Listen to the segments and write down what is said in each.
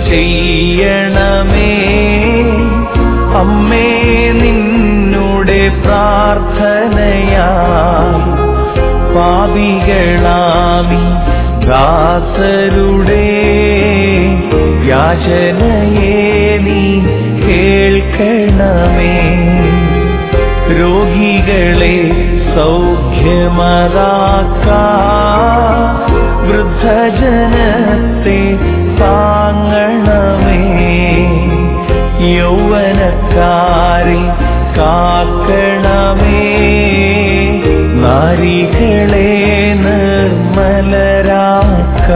ചെയ്യണമേ അമ്മേ നിന്നുടെ പ്രാർത്ഥനയാ പാപികളാമി ദാസരുടെ യാചനയെ നീ കേൾക്കണമേ രോഗികളെ സൗഖ്യമതാക്ക വൃദ്ധജനത്തെ താങ്ങണമേ യൗവനക്കാരെ കാക്കണമേ നാരികളെ നിർമ്മലരാക്ക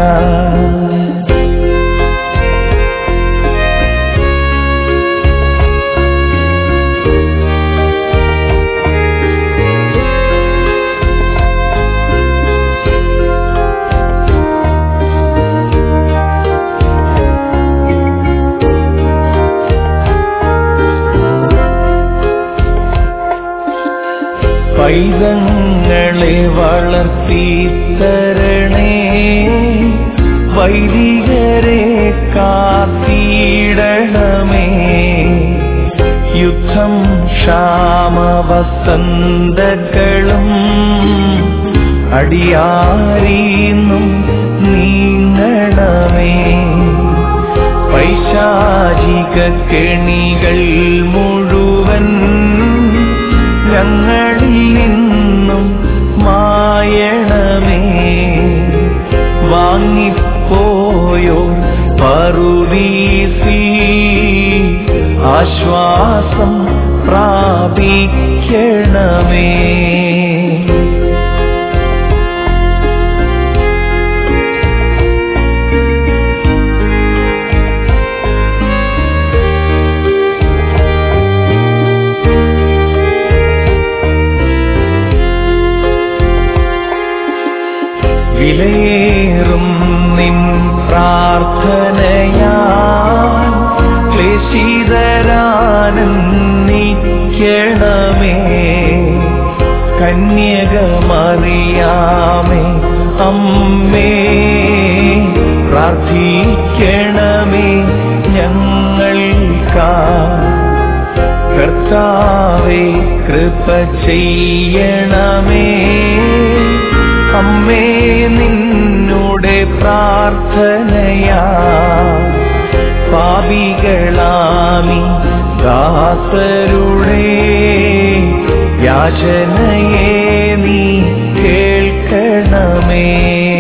പൈതങ്ങളെ വളർത്തി തരണേ വൈദികരെ കാത്തിടണമേ യുദ്ധം ക്ഷാമവസന്തകളും അടിയാരീന്നും നീങ്ങണമേ പൈശാചിക കെണികൾ മുഴുവൻ ഞങ്ങളിൽ നിന്നും മായണമേ വാങ്ങിപ്പോയോ പറുദീസി ആശ്വാസം പ്രാപിക്കണമേ വിലയേറും നിൻ പ്രാർത്ഥനയാ ക്ലേശിതരാനന്ദിക്കണമേ കന്യകമറിയാമേ അമ്മേ പ്രാർത്ഥിക്കണമേ ഞങ്ങൾക്കാ കർത്താവേ കൃപ ചെയ്യണമേ അമ്മേ നിന്നുടെ പ്രാർത്ഥനയാ പാപികളാമി ദാസരുടെ യാചനയെ നീ കേൾക്കണമേ